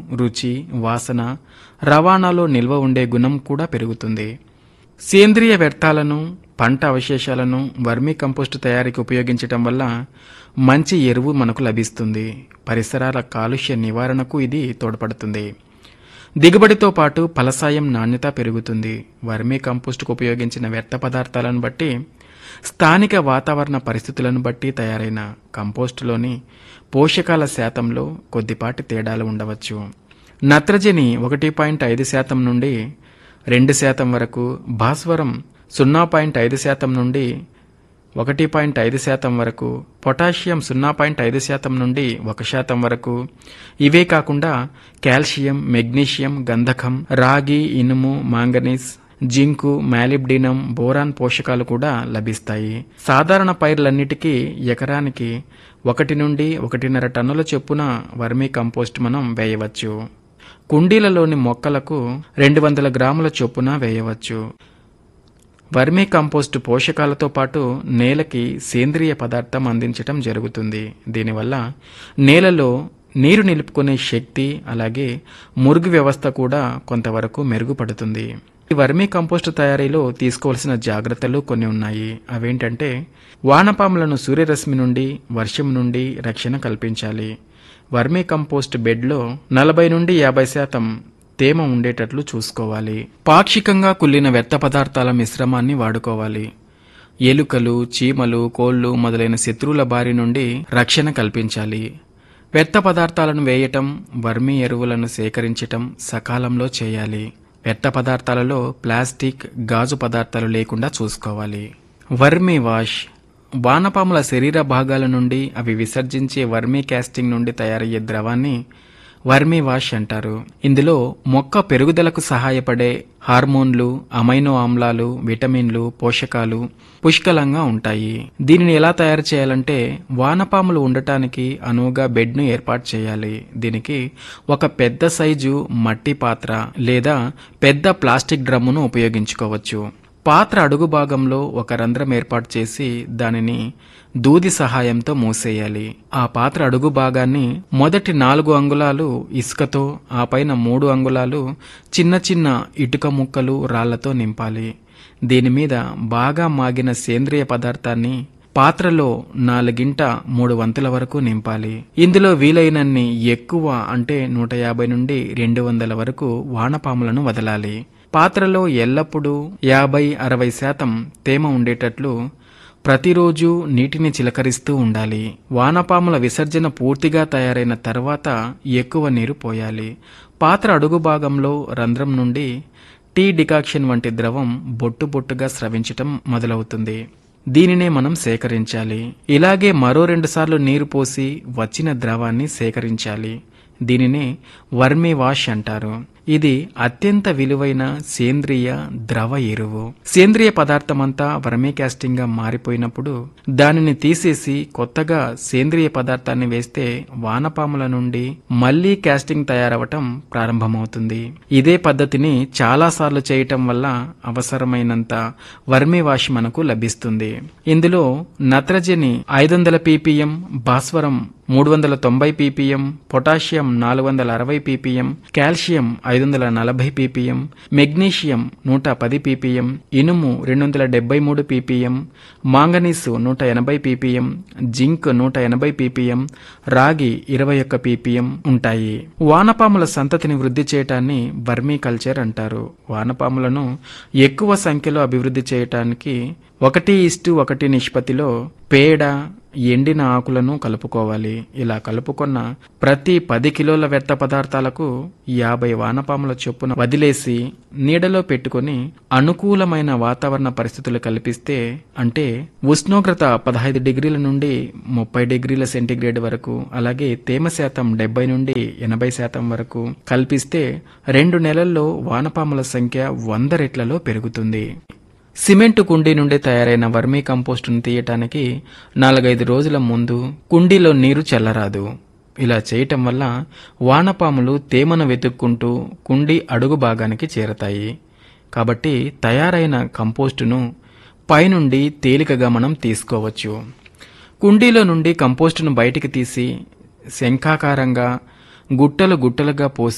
రుచి వాసన రవాణాలో నిల్వ ఉండే గుణం కూడా పెరుగుతుంది సేంద్రియ వ్యర్థాలను పంట అవశేషాలను వర్మీ కంపోస్ట్ తయారీకి ఉపయోగించటం వల్ల మంచి ఎరువు మనకు లభిస్తుంది పరిసరాల కాలుష్య నివారణకు ఇది తోడ్పడుతుంది దిగుబడితో పాటు ఫలసాయం నాణ్యత పెరుగుతుంది వర్మీ కంపోస్టుకు ఉపయోగించిన వ్యర్థ పదార్థాలను బట్టి స్థానిక వాతావరణ పరిస్థితులను బట్టి తయారైన కంపోస్టులోని పోషకాల శాతంలో కొద్దిపాటి తేడాలు ఉండవచ్చు నత్రజని ఒకటి పాయింట్ ఐదు శాతం నుండి రెండు శాతం వరకు భాస్వరం సున్నా పాయింట్ ఐదు శాతం నుండి ఒకటి పాయింట్ ఐదు శాతం వరకు పొటాషియం సున్నా పాయింట్ ఐదు శాతం నుండి ఒక శాతం వరకు ఇవే కాకుండా కాల్షియం మెగ్నీషియం గంధకం రాగి ఇనుము మాంగనీస్ జింకు మాలిబ్డినం బోరాన్ పోషకాలు కూడా లభిస్తాయి సాధారణ పైర్లన్నిటికీ ఎకరానికి ఒకటి నుండి ఒకటిన్నర టన్నుల చొప్పున వర్మీ కంపోస్ట్ మనం వేయవచ్చు కుండీలలోని మొక్కలకు రెండు వందల గ్రాముల చొప్పున వేయవచ్చు వర్మీ కంపోస్ట్ పోషకాలతో పాటు నేలకి సేంద్రియ పదార్థం అందించటం జరుగుతుంది దీనివల్ల నేలలో నీరు నిలుపుకునే శక్తి అలాగే మురుగు వ్యవస్థ కూడా కొంతవరకు మెరుగుపడుతుంది ఈ వర్మీ కంపోస్ట్ తయారీలో తీసుకోవాల్సిన జాగ్రత్తలు కొన్ని ఉన్నాయి అవేంటంటే వానపాములను సూర్యరశ్మి నుండి వర్షం నుండి రక్షణ కల్పించాలి వర్మీ కంపోస్ట్ బెడ్లో నలభై నుండి యాభై శాతం తేమ ఉండేటట్లు చూసుకోవాలి పాక్షికంగా కుళ్ళిన వ్యర్థ పదార్థాల మిశ్రమాన్ని వాడుకోవాలి ఎలుకలు చీమలు కోళ్లు మొదలైన శత్రువుల బారి నుండి రక్షణ కల్పించాలి వ్యర్థ పదార్థాలను వేయటం వర్మీ ఎరువులను సేకరించటం సకాలంలో చేయాలి వ్యర్థ పదార్థాలలో ప్లాస్టిక్ గాజు పదార్థాలు లేకుండా చూసుకోవాలి వర్మీ వాష్ వానపాముల శరీర భాగాల నుండి అవి విసర్జించే వర్మీ కాస్టింగ్ నుండి తయారయ్యే ద్రవాన్ని వర్మీ వాష్ అంటారు ఇందులో మొక్క పెరుగుదలకు సహాయపడే హార్మోన్లు అమైనో ఆమ్లాలు విటమిన్లు పోషకాలు పుష్కలంగా ఉంటాయి దీనిని ఎలా తయారు చేయాలంటే వానపాములు ఉండటానికి అనువుగా బెడ్ను ఏర్పాటు చేయాలి దీనికి ఒక పెద్ద సైజు మట్టి పాత్ర లేదా పెద్ద ప్లాస్టిక్ డ్రమ్మును ఉపయోగించుకోవచ్చు పాత్ర అడుగు భాగంలో ఒక రంధ్రం ఏర్పాటు చేసి దానిని దూది సహాయంతో మూసేయాలి ఆ పాత్ర అడుగు భాగాన్ని మొదటి నాలుగు అంగుళాలు ఇసుకతో ఆ పైన మూడు అంగుళాలు చిన్న చిన్న ఇటుక ముక్కలు రాళ్లతో నింపాలి దీని మీద బాగా మాగిన సేంద్రియ పదార్థాన్ని పాత్రలో నాలుగింట మూడు వంతుల వరకు నింపాలి ఇందులో వీలైనన్ని ఎక్కువ అంటే నూట యాభై నుండి రెండు వందల వరకు వానపాములను వదలాలి పాత్రలో ఎల్లప్పుడూ యాభై అరవై శాతం తేమ ఉండేటట్లు ప్రతిరోజు నీటిని చిలకరిస్తూ ఉండాలి వానపాముల విసర్జన పూర్తిగా తయారైన తర్వాత ఎక్కువ నీరు పోయాలి పాత్ర అడుగు భాగంలో రంధ్రం నుండి టీ డికాక్షన్ వంటి ద్రవం బొట్టు బొట్టుగా స్రవించటం మొదలవుతుంది దీనినే మనం సేకరించాలి ఇలాగే మరో రెండుసార్లు నీరు పోసి వచ్చిన ద్రవాన్ని సేకరించాలి దీనినే వర్మీ వాష్ అంటారు ఇది అత్యంత విలువైన సేంద్రియ ద్రవ ఎరువు సేంద్రియ పదార్థమంతా వర్మీ కాస్టింగ్ గా మారిపోయినప్పుడు దానిని తీసేసి కొత్తగా సేంద్రియ పదార్థాన్ని వేస్తే వానపాముల నుండి మళ్లీ కాస్టింగ్ తయారవటం ప్రారంభమవుతుంది ఇదే పద్ధతిని చాలా సార్లు చేయటం వల్ల అవసరమైనంత వర్మీ వాష్ మనకు లభిస్తుంది ఇందులో నత్రజని ఐదు వందల పీపీఎం భాస్వరం మూడు వందల తొంభై పీపీఎం పొటాషియం నాలుగు వందల అరవై పీపీఎం కాల్షియం ఐదు వందల నలభై పీపీఎం మెగ్నీషియం నూట పది పీపీఎం ఇనుము రెండు వందల డెబ్బై మూడు పీపీఎం మాంగనీసు నూట ఎనభై పీపీఎం జింక్ నూట ఎనభై పీపీఎం రాగి ఇరవై ఒక్క పీపీఎం ఉంటాయి వానపాముల సంతతిని వృద్ధి చేయటాన్ని వర్మీ కల్చర్ అంటారు వానపాములను ఎక్కువ సంఖ్యలో అభివృద్ధి చేయటానికి ఒకటి ఇస్టు ఒకటి నిష్పత్తిలో పేడ ఎండిన ఆకులను కలుపుకోవాలి ఇలా కలుపుకున్న ప్రతి పది కిలోల వ్యర్థ పదార్థాలకు యాభై వానపాముల చొప్పున వదిలేసి నీడలో పెట్టుకుని అనుకూలమైన వాతావరణ పరిస్థితులు కల్పిస్తే అంటే ఉష్ణోగ్రత పదహైదు డిగ్రీల నుండి ముప్పై డిగ్రీల సెంటీగ్రేడ్ వరకు అలాగే తేమ శాతం డెబ్బై నుండి ఎనభై శాతం వరకు కల్పిస్తే రెండు నెలల్లో వానపాముల సంఖ్య వంద రెట్లలో పెరుగుతుంది సిమెంటు కుండీ నుండి తయారైన వర్మీ కంపోస్టును తీయటానికి నాలుగైదు రోజుల ముందు కుండీలో నీరు చల్లరాదు ఇలా చేయటం వల్ల వానపాములు తేమను వెతుక్కుంటూ కుండీ అడుగు భాగానికి చేరతాయి కాబట్టి తయారైన కంపోస్టును పైనుండి తేలికగా మనం తీసుకోవచ్చు కుండీలో నుండి కంపోస్టును బయటికి తీసి శంఖాకారంగా గుట్టలు గుట్టలుగా పోసి